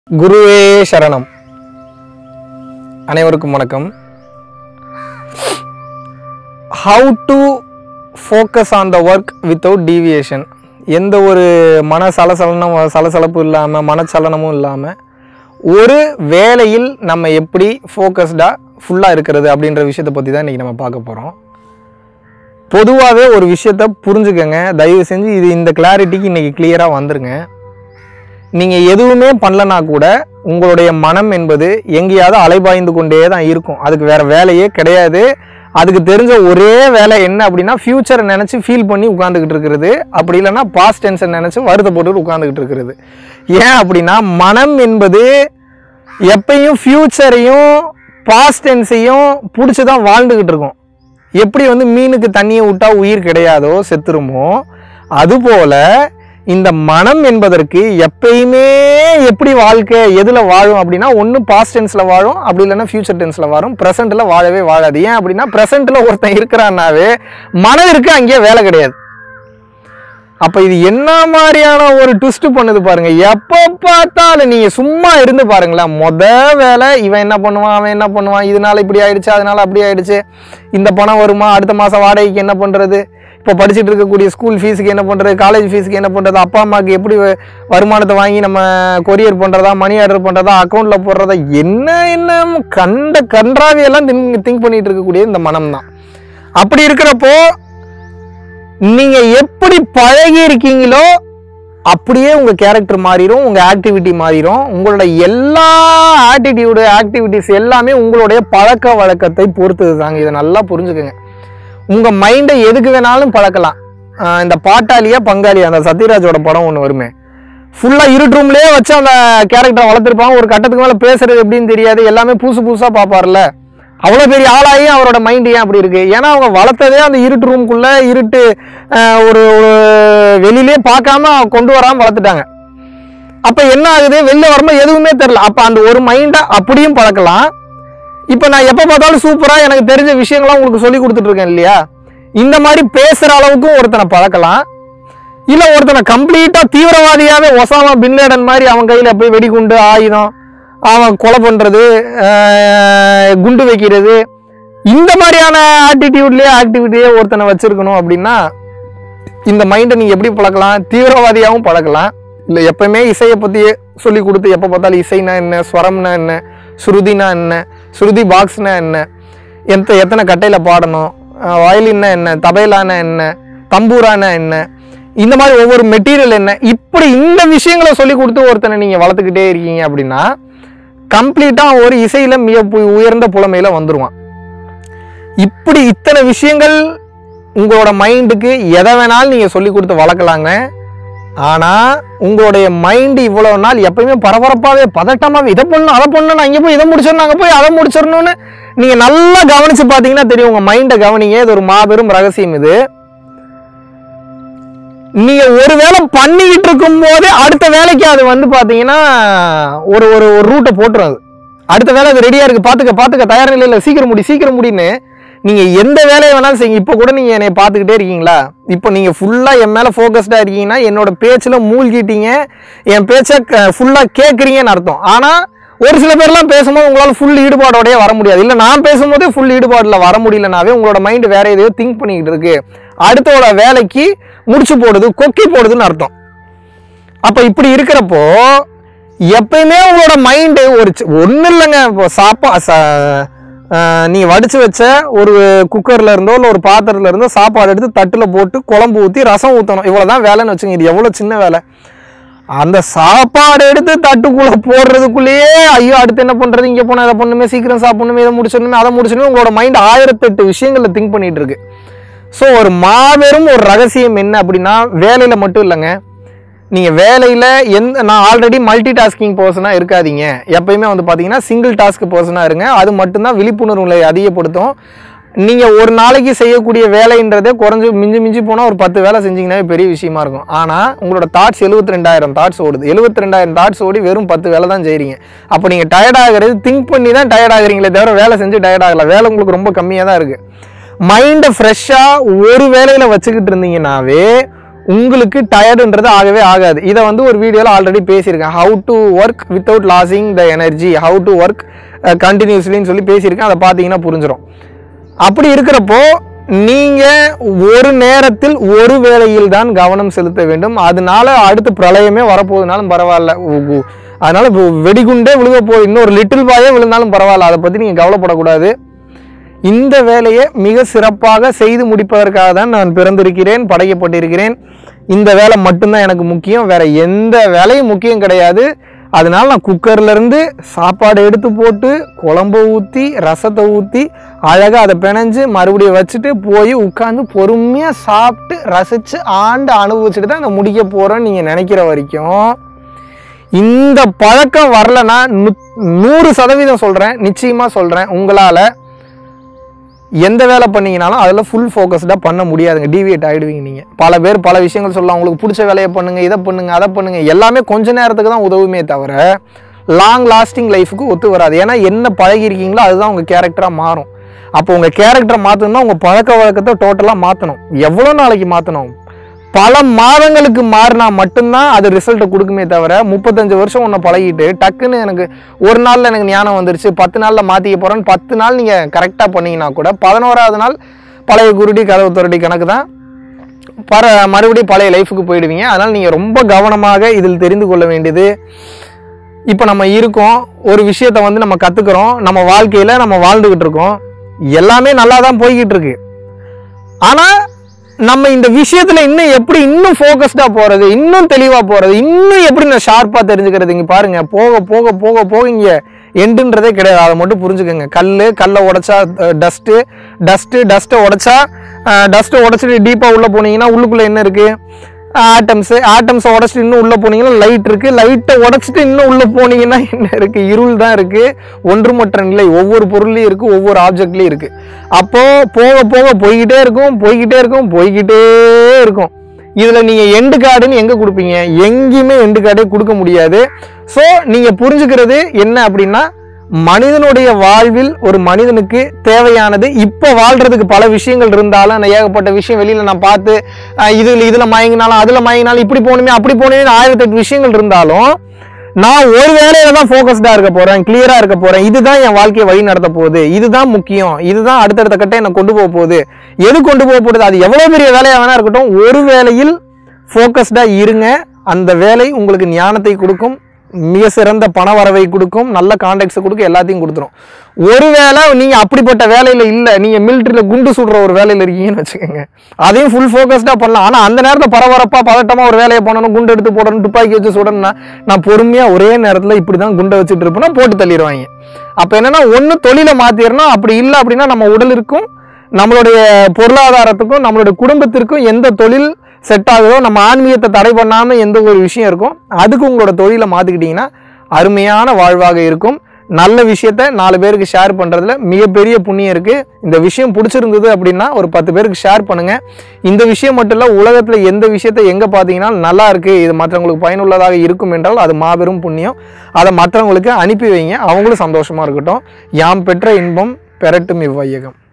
குருவே சரணம் அனைவருக்கும் வணக்கம் how to focus on the work without deviation எந்த ஒரு மன சலசலனம் சலசலப்பு இல்லாமல் மனச்சலனமும் இல்லாமல் ஒரு வேலையில் நம்ம எப்படி ஃபோக்கஸ்டாக ஃபுல்லாக இருக்கிறது அப்படின்ற விஷயத்தை பற்றி தான் இன்றைக்கி நம்ம பார்க்க போகிறோம் பொதுவாகவே ஒரு விஷயத்த புரிஞ்சுக்கங்க தயவு செஞ்சு இது இந்த கிளாரிட்டிக்கு இன்றைக்கி கிளியராக வந்துருங்க நீங்கள் எதுவுமே பண்ணலனா கூட உங்களுடைய மனம் என்பது எங்கேயாவது அலைபாய்ந்து கொண்டே தான் இருக்கும் அதுக்கு வேற வேலையே கிடையாது அதுக்கு தெரிஞ்ச ஒரே வேலை என்ன அப்படின்னா ஃப்யூச்சரை நினச்சி ஃபீல் பண்ணி உட்காந்துக்கிட்டு இருக்கிறது அப்படி இல்லைன்னா பாஸ்ட் டென்ஸை நினச்சி வருத்தப்பட்டு உட்காந்துக்கிட்டு இருக்கிறது ஏன் அப்படின்னா மனம் என்பது எப்பயும் ஃப்யூச்சரையும் பாஸ்ட் டென்ஸையும் பிடிச்சி தான் வாழ்ந்துக்கிட்டு இருக்கும் எப்படி வந்து மீனுக்கு தண்ணியை விட்டா உயிர் கிடையாதோ செத்துருமோ அதுபோல இந்த மனம் என்பதற்கு எப்பயுமே எப்படி வாழ்க்கை எதில் வாழும் அப்படின்னா ஒன்று பாஸ்ட் டென்ஸில் வாழும் அப்படி இல்லைன்னா ஃபியூச்சர் டென்ஸில் வாழும் ப்ரெசென்ட்டில் வாழவே வாழாது ஏன் அப்படின்னா ப்ரெசென்ட்டில் ஒருத்தன் இருக்கிறான்னாவே மனம் இருக்கு அங்கேயே வேலை கிடையாது அப்போ இது என்ன மாதிரியான ஒரு ட்விஸ்ட் பண்ணுது பாருங்க எப்போ பார்த்தாலும் நீங்கள் சும்மா இருந்து பாருங்களேன் மொத வேலை இவன் என்ன பண்ணுவான் அவன் என்ன பண்ணுவான் இதனால இப்படி ஆயிடுச்சு அதனால அப்படி ஆயிடுச்சு இந்த பணம் வருமா அடுத்த மாதம் வாடகைக்கு என்ன பண்ணுறது இப்போ படிச்சுட்டு இருக்கக்கூடிய ஸ்கூல் ஃபீஸுக்கு என்ன பண்ணுறது காலேஜ் ஃபீஸுக்கு என்ன பண்ணுறது அப்பா அம்மாவுக்கு எப்படி வ- வருமானத்தை வாங்கி நம்ம கொரியர் பண்ணுறதா மணி ஆர்டர் பண்ணுறதா அக்கௌண்ட்டில் போடுறதா என்ன என்ன கண்ட கன்றாவியெல்லாம் திங்க் திங்க் பண்ணிட்டு இருக்கக்கூடிய இந்த மனம் தான் அப்படி இருக்கிறப்போ நீங்க எப்படி பழகி இருக்கீங்களோ அப்படியே உங்க கேரக்டர் மாறிடும் உங்க ஆக்டிவிட்டி மாறிடும் உங்களோட எல்லா ஆட்டிடியூடு ஆக்டிவிட்டிஸ் எல்லாமே உங்களுடைய பழக்க வழக்கத்தை பொறுத்தது தாங்க இதை நல்லா புரிஞ்சுக்கோங்க உங்க மைண்டை எதுக்கு வேணாலும் பழக்கலாம் ஆஹ் இந்த பாட்டாளியா பங்காளி அந்த சத்யராஜோட படம் ஒன்று வருமே ஃபுல்லா இருட்டு ரூம்லயே வச்சு அந்த கேரக்டரை வளர்த்துருப்பாங்க ஒரு கட்டத்துக்கு மேல பேசுறது எப்படின்னு தெரியாது எல்லாமே புதுசு புதுசா பார்ப்பார்ல அவ்வளோ பெரிய ஆளாகி அவரோட மைண்ட் ஏன் அப்படி இருக்கு ஏன்னா அவங்க வளர்த்ததே அந்த இருட்டு ரூம்குள்ள இருட்டு ஆஹ், ஒரு ஒரு வெளியிலே பார்க்காம கொண்டு வராம வளர்த்துட்டாங்க அப்ப என்ன ஆகுது வெளில வரும்போது எதுவுமே தெரியல அப்ப அந்த ஒரு மைண்டை அப்படியும் பழக்கலாம் இப்ப நான் எப்ப பார்த்தாலும் சூப்பரா எனக்கு தெரிஞ்ச விஷயங்கள்லாம் உங்களுக்கு சொல்லி கொடுத்துட்டு இருக்கேன் இல்லையா இந்த மாதிரி பேசுற அளவுக்கும் ஒருத்தனை பழக்கலாம் இல்ல ஒருத்தனை கம்ப்ளீட்டா தீவிரவாதியாவே ஒசாமா பின்லேடன் மாதிரி அவன் கையில போய் வெடிகுண்டு ஆயுதம் அவன் கொலை பண்றது ஆஹ், குண்டு வைக்கிறது இந்த மாதிரியான ஆட்டிடியூட்லயே ஆக்டிவிட்டியே ஒருத்தனை வச்சிருக்கணும் அப்படின்னா இந்த மைண்டை நீங்க எப்படி பழக்கலாம் தீவிரவாதியாகவும் பழக்கலாம் இல்ல எப்பவுமே இசையை பத்தியே சொல்லி கொடுத்து எப்ப பார்த்தாலும் இசைனா என்ன ஸ்வரம்னா என்ன ஸ்ருதினா என்ன ஸ்ருதி பாக்ஸ்னா என்ன எத்த எத்தனை கட்டையில பாடணும் வயலின்னா என்ன தபைலானா என்ன தம்பூரானா என்ன இந்த மாதிரி ஒவ்வொரு மெட்டீரியல் என்ன இப்படி இந்த விஷயங்களை சொல்லி கொடுத்து ஒருத்தனை நீங்க வளர்த்துக்கிட்டே இருக்கீங்க அப்படின்னா கம்ப்ளீட்டா ஒரு இசையில மிக பு- உயர்ந்த புலமையில வந்துருவான் இப்படி இத்தனை விஷயங்கள் உங்களோட மைண்டுக்கு எதை வேணாலும் நீங்கள் சொல்லி கொடுத்து வளர்க்கலாங்க ஆனால் உங்களுடைய மைண்டு இவ்வளோ நாள் எப்பயுமே பரபரப்பாகவே பதட்டமாகவே இதை பண்ணணும் அதை பண்ணணும் நான் இங்கே போய் இதை முடிச்சிடணும் அங்கே போய் அதை முடிச்சிடணும்னு நீங்கள் நல்லா கவனித்து பார்த்தீங்கன்னா தெரியும் உங்கள் மைண்டை கவனிங்க இது ஒரு மாபெரும் ரகசியம் இது நீங்க ஒரு வேலை பண்ணிக்கிட்டு இருக்கும் போது அடுத்த வேலைக்கு அது வந்து பாத்தீங்கன்னா ஒரு ஒரு ஒரு ரூட்டை போட்டுரும் அது அடுத்த வேலை அது ரெடியா இருக்கு பாத்துக்க பாத்துக்க தயார் நிலையில சீக்கிரம் முடி சீக்கிரம் முடின்னு நீங்க எந்த வேலையை வேணாலும் செய்யுங்க இப்போ கூட நீங்க என்னை பார்த்துக்கிட்டே இருக்கீங்களா இப்போ நீங்க ஃபுல்லா என் மேல ஃபோக்கஸ்டா இருக்கீங்கன்னா என்னோட பேச்சுல மூழ்கிட்டீங்க என் பேச்சை ஃபுல்லா கேட்குறீங்கன்னு அர்த்தம் ஆனா ஒரு சில பேர்லாம் பேசும்போது உங்களால் ஃபுல் ஈடுபாடோடய வர முடியாது இல்லை நான் பேசும்போதே ஃபுல் ஈடுபாடில் வர முடியலனாவே உங்களோட மைண்டு வேற எதையோ திங்க் பண்ணிக்கிட்டு இருக்கு அடுத்தோட வேலைக்கு முடிச்சு போடுது கொக்கி போடுதுன்னு அர்த்தம் அப்ப இப்படி இருக்கிறப்போ எப்பயுமே உங்களோட மைண்டு ஒரு ஒன்றும் இல்லைங்க இப்போ சாப்பா ச- ஆஹ் நீ வடிச்சு வச்ச ஒரு குக்கர்ல இருந்தோ இல்லை ஒரு பாத்திரத்துல இருந்தோ சாப்பாடு எடுத்து தட்டுல போட்டு குழம்பு ஊற்றி ரசம் ஊற்றணும் இவ்வளவுதான் வேலைன்னு வச்சுங்க இது எவ்வளோ சின்ன வேலை அந்த சாப்பாடு எடுத்து தட்டுக்குள்ள போடுறதுக்குள்ளேயே ஐயோ அடுத்து என்ன பண்றது இங்க போனா இதை பண்ணுமே சீக்கிரம் சாப்பிடணுமே இதை முடிச்சிடணுமே அதை முடிச்சிடணுமே உங்களோட மைண்ட் ஆயிரத்தெட்டு விஷயங்கள்ல திங்க் பண்ணிட்டு இருக்கு ஸோ ஒரு மாபெரும் ஒரு ரகசியம் என்ன அப்படின்னா வேலையில மட்டும் இல்லைங்க நீங்க வேலையில எந்த நான் ஆல்ரெடி மல்டி டாஸ்கிங் பர்சனாக இருக்காதீங்க எப்பயுமே வந்து பாத்தீங்கன்னா சிங்கிள் டாஸ்க் பர்சனாக இருங்க அது மட்டும்தான் விழிப்புணர்வு நிலையை அதிகப்படுத்தும் நீங்க ஒரு நாளைக்கு செய்யக்கூடிய வேலைன்றதே குறைஞ்சு மிஞ்சி மிஞ்சி போனா ஒரு பத்து வேலை செஞ்சீங்கன்னாவே பெரிய விஷயமா இருக்கும் ஆனா உங்களோட தாட்ஸ் எழுபத்தி ரெண்டாயிரம் தாட்ஸ் ஓடுது எழுபத்தி ரெண்டாயிரம் தாட்ஸ் ஓடி வெறும் பத்து வேலை தான் செய்றீங்க அப்போ நீங்க டயர்ட் ஆகுறது திங்க் பண்ணி தான் டயர்ட் ஆகுறீங்களே தவிர வேலை செஞ்சு டயர்ட் ஆகல வேலை உங்களுக்கு ரொம்ப கம்மியாக தான் இருக்கு மைண்டை ஃப்ரெஷ்ஷாக ஒரு வேலையில் வச்சுக்கிட்டு இருந்தீங்கன்னாவே உங்களுக்கு டயர்டுன்றது ஆகவே ஆகாது இதை வந்து ஒரு வீடியோவில் ஆல்ரெடி பேசியிருக்கேன் how to work without losing the energy how to work கண்டினியூஸ்லின்னு சொல்லி பேசியிருக்கேன் அதை பார்த்தீங்கன்னா புரிஞ்சிடும் அப்படி இருக்கிறப்போ நீங்க ஒரு நேரத்தில் ஒரு வேலையில் தான் கவனம் செலுத்த வேண்டும் அதனால அடுத்து பிரளயமே வரப்போகுதுனாலும் பரவாயில்ல உ- உ- அதனால இப்போ வெடிகுண்டே விழுக போகுது இன்னொரு லிட்டில் பாயே விழுந்தாலும் பரவாயில்ல அதை பத்தி நீங்க கவலைப்படக்கூடாது இந்த வேலையை மிக சிறப்பாக செய்து முடிப்பதற்காக தான் நான் பிறந்திருக்கிறேன் படைக்கப்பட்டிருக்கிறேன் இந்த வேலை மட்டும்தான் எனக்கு முக்கியம் வேற எந்த வேலையும் முக்கியம் கிடையாது அதனால நான் குக்கர்ல இருந்து சாப்பாடு எடுத்து போட்டு குழம்ப ஊற்றி ரசத்தை ஊற்றி அழகாக அதை பிணைஞ்சு மறுபடியும் வச்சுட்டு போய் உட்காந்து பொறுமையாக சாப்பிட்டு ரசித்து ஆண்டு அனுபவிச்சுட்டு தான் அதை முடிக்க போகிறோன்னு நீங்கள் நினைக்கிற வரைக்கும் இந்த பழக்கம் வரலன்னா நூ- நூறு சதவீதம் சொல்கிறேன் நிச்சயமாக சொல்கிறேன் உங்களால் எந்த வேலை பண்ணீங்கனாலும் அதில் ஃபுல் ஃபோக்கஸ்டாக பண்ண முடியாதுங்க டிவியேட் ஆகிடுவீங்க நீங்கள் பல பேர் பல விஷயங்கள் சொல்லலாம் உங்களுக்கு பிடிச்ச வேலையை பண்ணுங்கள் இதை பண்ணுங்கள் அதை பண்ணுங்கள் எல்லாமே கொஞ்ச நேரத்துக்கு தான் உதவுமே தவிர லாங் லாஸ்டிங் லைஃபுக்கு ஒத்து வராது ஏன்னா என்ன பழகிருக்கீங்களோ அதுதான் உங்கள் கேரக்டராக மாறும் அப்போ உங்கள் கேரக்டரை மாற்றணும்னா உங்கள் பழக்க வழக்கத்தை டோட்டலாக மாற்றணும் எவ்வளோ நாளைக்கு மாற்றணும் பல மாதங்களுக்கு மாறினா மட்டும்தான் அது ரிசல்ட்டை கொடுக்குமே தவிர முப்பத்தஞ்சு வருஷம் ஒன்று பழகிட்டு டக்குன்னு எனக்கு ஒரு நாளில் எனக்கு ஞானம் வந்துருச்சு பத்து நாளில் மாற்றிக்க போகிறேன்னு பத்து நாள் நீங்கள் கரெக்டாக பண்ணீங்கன்னா கூட பதினோராவது நாள் பழைய குருடி கதவு துரடி கணக்கு தான் பர மறுபடியும் பழைய லைஃபுக்கு போயிடுவீங்க அதனால் நீங்கள் ரொம்ப கவனமாக இதில் தெரிந்து கொள்ள வேண்டியது இப்போ நம்ம இருக்கோம் ஒரு விஷயத்தை வந்து நம்ம கற்றுக்குறோம் நம்ம வாழ்க்கையில் நம்ம வாழ்ந்துக்கிட்டு இருக்கோம் எல்லாமே நல்லா தான் போய்கிட்டு இருக்கு ஆனால் நம்ம இந்த விஷயத்தில் இன்னும் எப்படி இன்னும் ஃபோக்கஸ்டாக போகிறது இன்னும் தெளிவாக போகிறது இன்னும் எப்படி நான் ஷார்ப்பாக தெரிஞ்சுக்கிறது இங்கே பாருங்கள் போக போக போக போக இங்கே எண்டுன்றதே கிடையாது அதை மட்டும் புரிஞ்சுக்கோங்க கல் கல்லை உடைச்சா டஸ்ட்டு டஸ்ட்டு டஸ்ட்டை உடைச்சா டஸ்ட்டை உடைச்சிட்டு டீப்பாக உள்ளே போனீங்கன்னா உள்ளுக்குள்ளே என்ன இருக்குது ஆட்டம்ஸு ஆட்டம்ஸை உடச்சிட்டு இன்னும் உள்ளே போனீங்கன்னா லைட் இருக்குது லைட்டை உடச்சிட்டு இன்னும் உள்ளே போனீங்கன்னா என்ன இருக்குது இருள் தான் இருக்குது ஒன்றுமற்ற நிலை ஒவ்வொரு பொருள்லையும் இருக்குது ஒவ்வொரு ஆப்ஜெக்ட்லேயும் இருக்குது அப்போது போக போக போய்கிட்டே இருக்கும் போய்கிட்டே இருக்கும் போய்கிட்டே இருக்கும் இதில் நீங்கள் எண்டு கார்டுன்னு எங்கே கொடுப்பீங்க எங்கேயுமே எண்டு கார்டே கொடுக்க முடியாது ஸோ நீங்கள் புரிஞ்சுக்கிறது என்ன அப்படின்னா மனிதனுடைய வாழ்வில் ஒரு மனிதனுக்கு தேவையானது இப்போ வாழ்றதுக்கு பல விஷயங்கள் இருந்தாலும் நான் ஏகப்பட்ட விஷயம் வெளியில் நான் பார்த்து அஹ், இதுல இதில் மயங்கினாலும் அதில் மயங்கினாலும் இப்படி போகணுமே அப்படி போகணுமே ஆயிரத்தெட்டு விஷயங்கள் இருந்தாலும் நான் ஒரு வேலையில தான் ஃபோக்கஸ்டாக இருக்க போகிறேன் கிளியராக இருக்க போகிறேன் இதுதான் என் வாழ்க்கையை வழி நடத்த போகுது இதுதான் முக்கியம் இதுதான் அடுத்தடுத்த கட்டம் என்னை கொண்டு போக போகுது எது கொண்டு போக போகுது அது எவ்வளோ பெரிய வேலையாக வேணா இருக்கட்டும் ஒரு வேலையில் ஃபோக்கஸ்டாக இருங்க அந்த வேலை உங்களுக்கு ஞானத்தை கொடுக்கும் மிக சிறந்த பண வரவை கொடுக்கும் நல்ல கான்டாக்ட்ஸ் கொடுக்கும் எல்லாத்தையும் கொடுத்துரும் ஒருவேளை நீங்க அப்படிப்பட்ட வேலையில இல்ல நீங்க மிலிட்டரியில குண்டு சுடுற ஒரு வேலையில இருக்கீங்கன்னு வச்சுக்கோங்க அதையும் ஃபுல் ஃபோக்கஸ்டா பண்ணலாம் ஆனா அந்த நேரத்துல பரபரப்பா பதட்டமா ஒரு வேலையை பண்ணணும் குண்டு எடுத்து போடணும் துப்பாக்கி வச்சு சுடணும்னா நான் பொறுமையா ஒரே நேரத்துல இப்படிதான் குண்டை வச்சுட்டு இருப்பேன்னா போட்டு தள்ளிடுவாங்க அப்ப என்னன்னா ஒண்ணு தொழிலை மாத்திரணும் அப்படி இல்லை அப்படின்னா நம்ம உடலிற்கும் நம்மளுடைய பொருளாதாரத்துக்கும் நம்மளுடைய குடும்பத்திற்கும் எந்த தொழில் செட் ஆகுதோ நம்ம ஆன்மீகத்தை தடை பண்ணாம எந்த ஒரு விஷயம் இருக்கும் அதுக்கு உங்களோட தொழிலை மாத்திக்கிட்டீங்கன்னா அருமையான வாழ்வாக இருக்கும் நல்ல விஷயத்த நாலு பேருக்கு ஷேர் பண்றதுல மிகப்பெரிய புண்ணியம் இருக்கு இந்த விஷயம் பிடிச்சிருந்தது அப்படின்னா ஒரு பத்து பேருக்கு ஷேர் பண்ணுங்க இந்த விஷயம் மட்டும் இல்ல உலகத்துல எந்த விஷயத்தை எங்க பார்த்தீங்கன்னா நல்லா இருக்கு இது மற்றவங்களுக்கு பயனுள்ளதாக இருக்கும் என்றால் அது மாபெரும் புண்ணியம் அதை மற்றவங்களுக்கு அனுப்பி வைங்க அவங்களும் சந்தோஷமா இருக்கட்டும் யாம் பெற்ற இன்பம் பெறட்டும் இவ்வையகம்